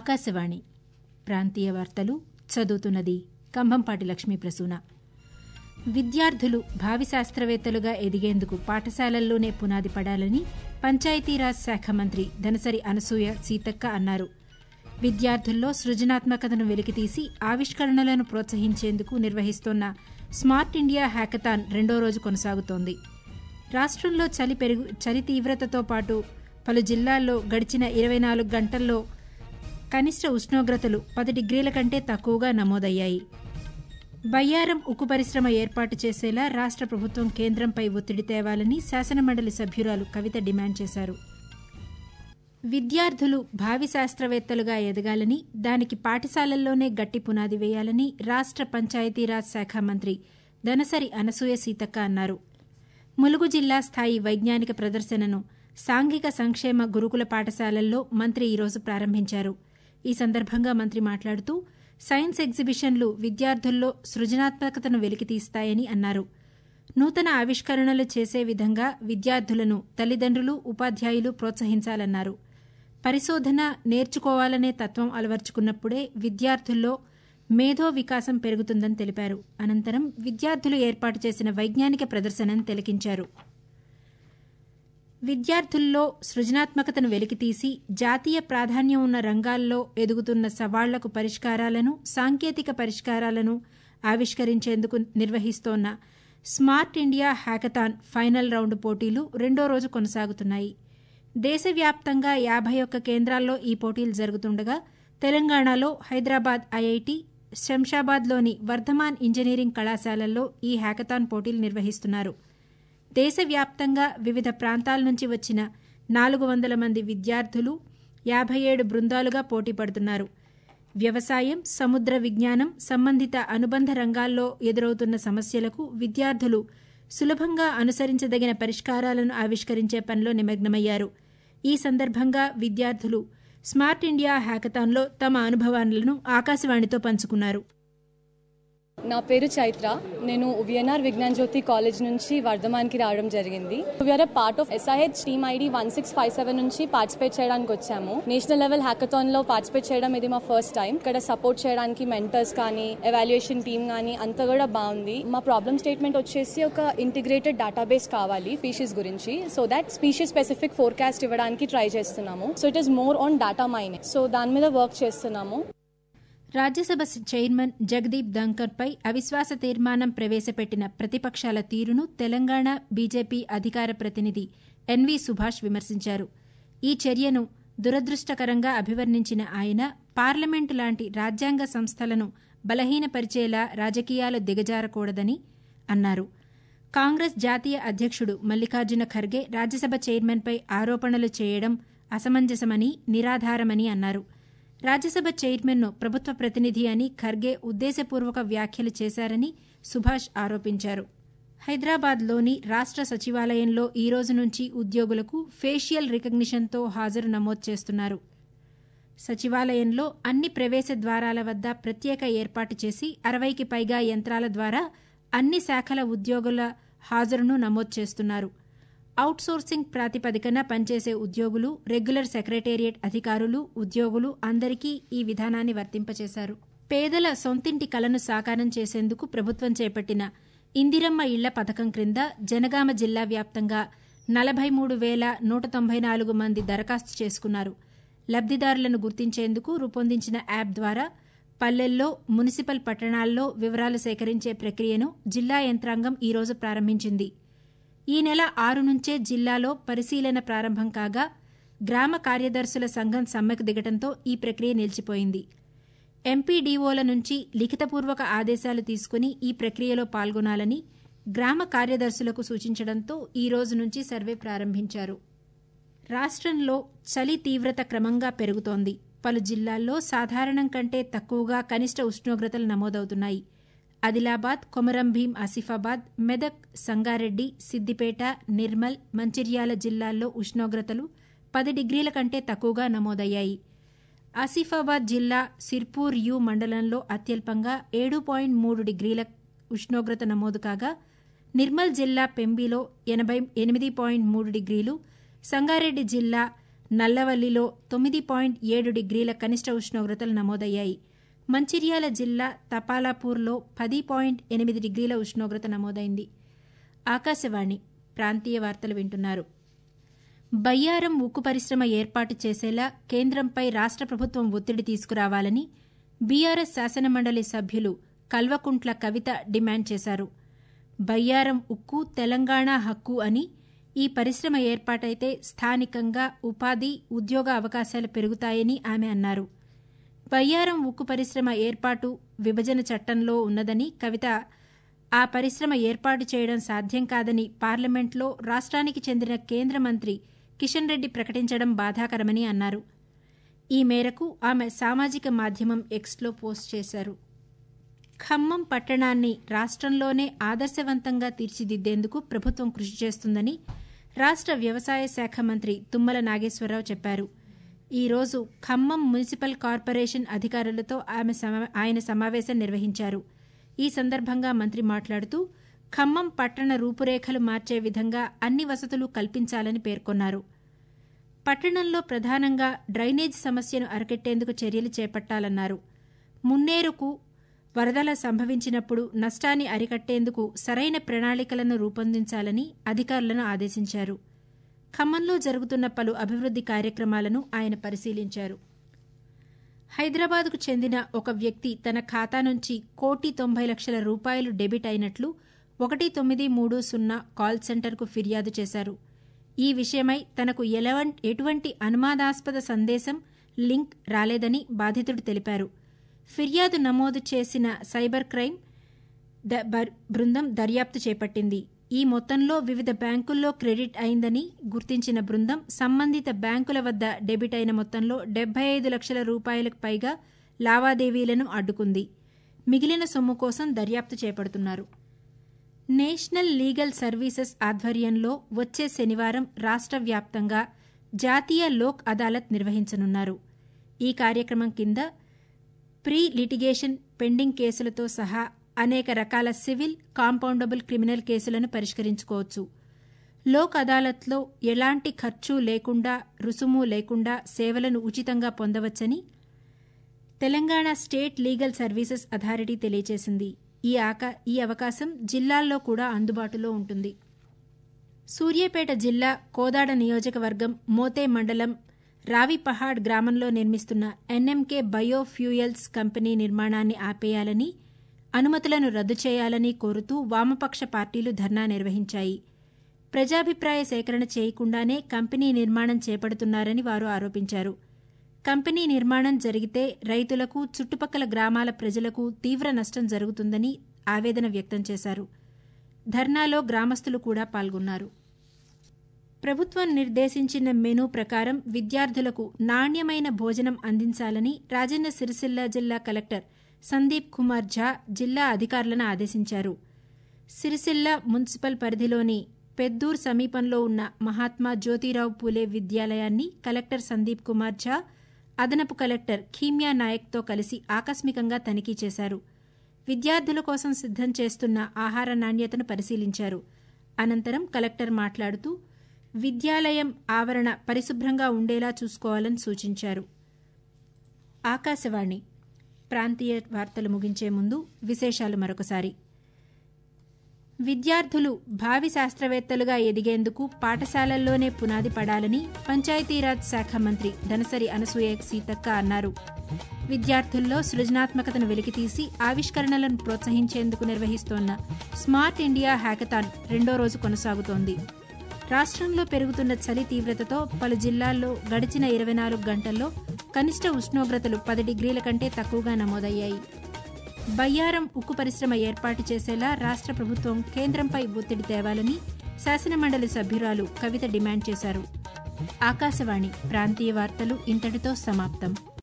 ఆకాశవాణి ప్రాంతీయ వార్తలు చదువుతున్నది కంభంపాటి లక్ష్మీ ప్రసూన విద్యార్థులు భావి శాస్త్రవేత్తలుగా ఎదిగేందుకు పాఠశాలల్లోనే పునాది పడాలని పంచాయతీరాజ్ శాఖ మంత్రి దనసరి అనసూయ సీతక్క అన్నారు విద్యార్థుల్లో సృజనాత్మకతను వెలికితీసి ఆవిష్కరణలను ప్రోత్సహించేందుకు నిర్వహిస్తోన్న స్మార్ట్ ఇండియా హ్యాకథాన్ రెండో రోజు కొనసాగుతోంది రాష్ట్రంలో చలి పెరుగు చలి తీవ్రతతో పాటు పలు జిల్లాల్లో గడిచిన ఇరవై నాలుగు గంటల్లో కనిష్ట ఉష్ణోగ్రతలు పది డిగ్రీల కంటే తక్కువగా నమోదయ్యాయి బయ్యారం ఉక్కు పరిశ్రమ ఏర్పాటు చేసేలా రాష్ట్ర ప్రభుత్వం కేంద్రంపై ఒత్తిడి తేవాలని శాసనమండలి సభ్యురాలు కవిత డిమాండ్ చేశారు విద్యార్థులు భావి శాస్త్రవేత్తలుగా ఎదగాలని దానికి పాఠశాలల్లోనే గట్టి పునాది వేయాలని రాష్ట్ర పంచాయతీరాజ్ శాఖ మంత్రి దనసరి అనసూయ సీతక్క అన్నారు ములుగు జిల్లా స్థాయి వైజ్ఞానిక ప్రదర్శనను సాంఘిక సంక్షేమ గురుకుల పాఠశాలల్లో మంత్రి ఈరోజు ప్రారంభించారు ఈ సందర్భంగా మంత్రి మాట్లాడుతూ సైన్స్ ఎగ్జిబిషన్లు విద్యార్థుల్లో సృజనాత్మకతను వెలికితీస్తాయని అన్నారు నూతన ఆవిష్కరణలు చేసే విధంగా విద్యార్థులను తల్లిదండ్రులు ఉపాధ్యాయులు ప్రోత్సహించాలన్నారు పరిశోధన నేర్చుకోవాలనే తత్వం అలవర్చుకున్నప్పుడే విద్యార్థుల్లో మేధో వికాసం పెరుగుతుందని తెలిపారు అనంతరం విద్యార్థులు ఏర్పాటు చేసిన వైజ్ఞానిక ప్రదర్శనను తిలకించారు విద్యార్థుల్లో సృజనాత్మకతను వెలికితీసి జాతీయ ప్రాధాన్యం ఉన్న రంగాల్లో ఎదుగుతున్న సవాళ్లకు పరిష్కారాలను సాంకేతిక పరిష్కారాలను ఆవిష్కరించేందుకు నిర్వహిస్తోన్న smart India hackathon final round పోటీలు రెండో రోజు కొనసాగుతున్నాయి దేశవ్యాప్తంగా యాభై ఒక్క కేంద్రాల్లో ఈ పోటీలు జరుగుతుండగా తెలంగాణలో హైదరాబాద్ ఐఐటి శంషాబాద్లోని వర్ధమాన్ ఇంజనీరింగ్ కళాశాలల్లో ఈ హ్యాకథాన్ పోటీలు నిర్వహిస్తున్నారు దేశవ్యాప్తంగా వివిధ ప్రాంతాల నుంచి వచ్చిన నాలుగు వందల మంది విద్యార్థులు యాభై ఏడు బృందాలుగా పోటీ పడుతున్నారు వ్యవసాయం సముద్ర విజ్ఞానం సంబంధిత అనుబంధ రంగాల్లో ఎదురవుతున్న సమస్యలకు విద్యార్థులు సులభంగా అనుసరించదగిన పరిష్కారాలను ఆవిష్కరించే పనిలో నిమగ్నమయ్యారు ఈ సందర్భంగా విద్యార్థులు స్మార్ట్ ఇండియా హ్యాకథాన్లో తమ అనుభవాలను ఆకాశవాణితో పంచుకున్నారు నా పేరు చైత్ర నేను విఎన్ఆర్ విజ్ఞాన్ జ్యోతి కాలేజ్ నుంచి వర్ధమాన్కి రావడం జరిగింది we're a part of SIH team ID one six five seven నుంచి పార్టిసిపేట్ చేయడానికి వచ్చాము నేషనల్ లెవెల్ హ్యాకథాన్ లో పార్టిసిపేట్ చేయడం ఇది మా ఫస్ట్ టైం ఇక్కడ సపోర్ట్ చేయడానికి మెంటర్స్ కానీ ఎవాల్యుయేషన్ టీమ్ కానీ అంతా కూడా బాగుంది మా ప్రాబ్లమ్ స్టేట్మెంట్ వచ్చేసి ఒక ఇంటిగ్రేటెడ్ డేటాబేస్ కావాలి స్పీషీస్ గురించి so that species specific forecast ఇవ్వడానికి ట్రై చేస్తున్నాము so it is more on data mining so దాని మీద వర్క్ చేస్తున్నాము రాజ్యసభ చైర్మన్ జగదీప్ ధంకర్పై అవిశ్వాస తీర్మానం ప్రవేశపెట్టిన ప్రతిపక్షాల తీరును తెలంగాణ బీజేపీ అధికార ప్రతినిధి ఎన్వీ సుభాష్ విమర్శించారు ఈ చర్యను దురదృష్టకరంగా అభివర్ణించిన ఆయన పార్లమెంటు లాంటి రాజ్యాంగ సంస్థలను బలహీనపరిచేలా రాజకీయాలు దిగజారకూడదని అన్నారు కాంగ్రెస్ జాతీయ అధ్యక్షుడు మల్లికార్జున ఖర్గే రాజ్యసభ చైర్మన్పై ఆరోపణలు చేయడం అసమంజసమని నిరాధారమని అన్నారు రాజ్యసభ చైర్మన్ను ప్రభుత్వ ప్రతినిధి అని ఖర్గే ఉద్దేశపూర్వక వ్యాఖ్యలు చేశారని సుభాష్ ఆరోపించారు హైదరాబాద్లోని రాష్ట్ర సచివాలయంలో ఈ రోజు నుంచి ఉద్యోగులకు ఫేషియల్ రికగ్నిషన్తో హాజరు నమోదు చేస్తున్నారు సచివాలయంలో అన్ని ప్రవేశ ద్వారాల వద్ద ప్రత్యేక ఏర్పాటు చేసి అరవైకి పైగా యంత్రాల ద్వారా అన్ని శాఖల ఉద్యోగుల హాజరును నమోదు చేస్తున్నారు అవుట్సోర్సింగ్ ప్రాతిపదికన పనిచేసే ఉద్యోగులు రెగ్యులర్ సెక్రటేరియట్ అధికారులు ఉద్యోగులు అందరికీ ఈ విధానాన్ని వర్తింపచేశారు పేదల సొంతింటి కలను సాకారం చేసేందుకు ప్రభుత్వం చేపట్టిన ఇందిరమ్మ ఇళ్ల పథకం క్రింద జనగామ జిల్లా వ్యాప్తంగా నలభై మూడు వేల నూట తొంభై నాలుగు మంది దరఖాస్తు చేసుకున్నారు లబ్దిదారులను గుర్తించేందుకు రూపొందించిన యాప్ ద్వారా పల్లెల్లో మున్సిపల్ పట్టణాల్లో వివరాలు సేకరించే ప్రక్రియను జిల్లా యంత్రాంగం ఈరోజు ప్రారంభించింది ఈ నెల ఆరు నుంచే జిల్లాలో పరిశీలన ప్రారంభం కాగా గ్రామ కార్యదర్శుల సంఘం సమ్మెకు దిగటంతో ఈ ప్రక్రియ నిలిచిపోయింది ఎంపీడీఓల నుంచి లిఖితపూర్వక ఆదేశాలు తీసుకుని ఈ ప్రక్రియలో పాల్గొనాలని గ్రామ కార్యదర్శులకు సూచించడంతో ఈ రోజు నుంచి సర్వే ప్రారంభించారు రాష్ట్రంలో చలి తీవ్రత క్రమంగా పెరుగుతోంది పలు జిల్లాల్లో సాధారణం కంటే తక్కువగా కనిష్ట ఉష్ణోగ్రతలు నమోదవుతున్నాయి ఆదిలాబాద్ కొమరంభీం ఆసిఫాబాద్ మెదక్ సంగారెడ్డి సిద్దిపేట నిర్మల్ మంచిర్యాల జిల్లాల్లో ఉష్ణోగ్రతలు పది డిగ్రీల కంటే తక్కువగా నమోదయ్యాయి ఆసిఫాబాద్ జిల్లా సిర్పూర్ యు మండలంలో అత్యల్పంగా ఏడు పాయింట్ మూడు డిగ్రీల ఉష్ణోగ్రత నమోదు కాగా నిర్మల్ జిల్లా పెంబిలో ఎనభై ఎనిమిది పాయింట్ మూడు డిగ్రీలు సంగారెడ్డి జిల్లా నల్లవల్లిలో తొమ్మిది పాయింట్ ఏడు డిగ్రీల కనిష్ట ఉష్ణోగ్రతలు నమోదయ్యాయి మంచిర్యాల జిల్లా తపాలాపూర్లో పది పాయింట్ ఎనిమిది డిగ్రీల ఉష్ణోగ్రత నమోదైంది ఆకాశవాణి ప్రాంతీయ వార్తలు వింటున్నారు బయ్యారం ఉక్కు పరిశ్రమ ఏర్పాటు చేసేలా కేంద్రంపై రాష్ట ప్రభుత్వం ఒత్తిడి తీసుకురావాలని బీఆర్ఎస్ శాసనమండలి సభ్యులు కల్వకుంట్ల కవిత డిమాండ్ చేశారు బయ్యారం ఉక్కు తెలంగాణ హక్కు అని ఈ పరిశ్రమ ఏర్పాటైతే స్థానికంగా ఉపాధి ఉద్యోగ అవకాశాలు పెరుగుతాయని ఆమె అన్నారు బయ్యారం ఉక్కు పరిశ్రమ ఏర్పాటు విభజన చట్టంలో ఉన్నదని కవిత ఆ పరిశ్రమ ఏర్పాటు చేయడం సాధ్యం కాదని పార్లమెంట్లో రాష్ట్రానికి చెందిన కేంద్ర మంత్రి కిషన్ రెడ్డి ప్రకటించడం బాధాకరమని అన్నారు ఈ మేరకు ఆమె సామాజిక మాధ్యమం ఎక్స్లో పోస్ట్ చేశారు ఖమ్మం పట్టణాన్ని రాష్ట్రంలోనే ఆదర్శవంతంగా తీర్చిదిద్దేందుకు ప్రభుత్వం కృషి చేస్తుందని రాష్ట్ర వ్యవసాయ శాఖ మంత్రి తుమ్మల నాగేశ్వరరావు చెప్పారు ఈ రోజు ఖమ్మం మున్సిపల్ కార్పొరేషన్ అధికారులతో ఆమె ఆయన సమావేశం నిర్వహించారు ఈ సందర్భంగా మంత్రి మాట్లాడుతూ ఖమ్మం పట్టణ రూపురేఖలు మార్చే విధంగా అన్ని వసతులు కల్పించాలని పేర్కొన్నారు పట్టణంలో ప్రధానంగా డ్రైనేజ్ సమస్యను అరికెట్టేందుకు చర్యలు చేపట్టాలన్నారు మున్నేరుకు వరదల సంభవించినప్పుడు నష్టాన్ని అరికట్టేందుకు సరైన ప్రణాళికలను రూపొందించాలని అధికారులను ఆదేశించారు ఖమ్మంలో జరుగుతున్న పలు అభివృద్ది కార్యక్రమాలను ఆయన పరిశీలించారు హైదరాబాద్కు చెందిన ఒక వ్యక్తి తన ఖాతా నుంచి కోటి తొంభై లక్షల రూపాయలు డెబిట్ అయినట్లు ఒకటి తొమ్మిది మూడు సున్నా కాల్ సెంటర్కు ఫిర్యాదు చేశారు ఈ విషయమై తనకు ఎటువంటి అనుమానాస్పద సందేశం లింక్ రాలేదని బాధితుడు తెలిపారు ఫిర్యాదు నమోదు చేసిన సైబర్ క్రైమ్ బృందం దర్యాప్తు చేపట్టింది ఈ మొత్తంలో వివిధ బ్యాంకుల్లో క్రెడిట్ అయిందని గుర్తించిన బృందం సంబంధిత బ్యాంకుల వద్ద డెబిట్ అయిన మొత్తంలో డెబ్బై ఐదు లక్షల రూపాయలకు పైగా లావాదేవీలను అడ్డుకుంది మిగిలిన సొమ్ము కోసం దర్యాప్తు చేపడుతున్నారు నేషనల్ లీగల్ సర్వీసెస్ ఆధ్వర్యంలో వచ్చే శనివారం రాష్ట్ర వ్యాప్తంగా జాతీయ లోక్ అదాలత్ నిర్వహించనున్నారు ఈ కార్యక్రమం కింద ప్రీ లిటిగేషన్ పెండింగ్ కేసులతో సహా అనేక రకాల సివిల్ కాంపౌండబుల్ క్రిమినల్ కేసులను పరిష్కరించుకోవచ్చు లోక్ అదాలత్లో ఎలాంటి ఖర్చు లేకుండా రుసుము లేకుండా సేవలను ఉచితంగా పొందవచ్చని Telangana state legal services authority తెలియజేసింది ఈ ఆక ఈ అవకాశం జిల్లాల్లో కూడా అందుబాటులో ఉంటుంది సూర్యాపేట జిల్లా కోదాడ నియోజకవర్గం మోతే మండలం రావిపహాడ్ గ్రామంలో నిర్మిస్తున్న ఎన్ఎంకే బయోఫ్యూయల్స్ కంపెనీ నిర్మాణాన్ని ఆపేయాలని అనుమతులను రద్దు చేయాలని కోరుతూ వామపక్ష పార్టీలు ధర్నా నిర్వహించాయి ప్రజాభిప్రాయ సేకరణ చేయకుండానే కంపెనీ నిర్మాణం చేపడుతున్నారని వారు ఆరోపించారు కంపెనీ నిర్మాణం జరిగితే రైతులకు చుట్టుపక్కల గ్రామాల ప్రజలకు తీవ్ర నష్టం జరుగుతుందని ఆవేదన వ్యక్తం చేశారు ధర్నాలో గ్రామస్తులు కూడా పాల్గొన్నారు ప్రభుత్వం నిర్దేశించిన మెనూ ప్రకారం విద్యార్థులకు నాణ్యమైన భోజనం అందించాలని రాజన్న సిరిసిల్ల జిల్లా కలెక్టర్ సందీప్ కుమార్ ఝా జిల్లా అధికారులను ఆదేశించారు సిరిసిల్ల మున్సిపల్ పరిధిలోని పెద్దూర్ సమీపంలో ఉన్న మహాత్మా జ్యోతిరావు పూలే విద్యాలయాన్ని కలెక్టర్ సందీప్ కుమార్ ఝా అదనపు కలెక్టర్ ఖీమ్యా నాయక్తో కలిసి ఆకస్మికంగా తనిఖీ చేశారు విద్యార్థుల కోసం సిద్దం చేస్తున్న ఆహార నాణ్యతను పరిశీలించారు అనంతరం కలెక్టర్ మాట్లాడుతూ విద్యాలయం ఆవరణ పరిశుభ్రంగా ఉండేలా చూసుకోవాలని సూచించారు ఆకాశవాణి ప్రాంతీయ వార్తలు ముగించే ముందు విశేషాలు మరొకసారి విద్యార్థులు భావి శాస్త్రవేత్తలుగా ఎదిగేందుకు పాఠశాలల్లోనే పునాది పడాలని పంచాయతీరాజ్ శాఖ మంత్రి ధనసరి అనసూయ సీతక్క అన్నారు విద్యార్థుల్లో సృజనాత్మకతను వెలికితీసి ఆవిష్కరణలను ప్రోత్సహించేందుకు నిర్వహిస్తోన్న స్మార్ట్ ఇండియా హ్యాకథాన్ రెండో రోజు కొనసాగుతోంది రాష్ట్రంలో పెరుగుతున్న చలి తీవ్రతతో పలు జిల్లాల్లో గడిచిన ఇరవై నాలుగు గంటల్లో కనిష్ట ఉష్ణోగ్రతలు పది డిగ్రీల కంటే తక్కువగా నమోదయ్యాయి బయ్యారం ఉక్కు పరిశ్రమ ఏర్పాటు చేసేలా రాష్ట్ర ప్రభుత్వం కేంద్రంపై ఒత్తిడి తేవాలని శాసనమండలి సభ్యురాలు కవిత డిమాండ్ చేశారు ఆకాశవాణి ప్రాంతీయ వార్తలు ఇంతటితో సమాప్తం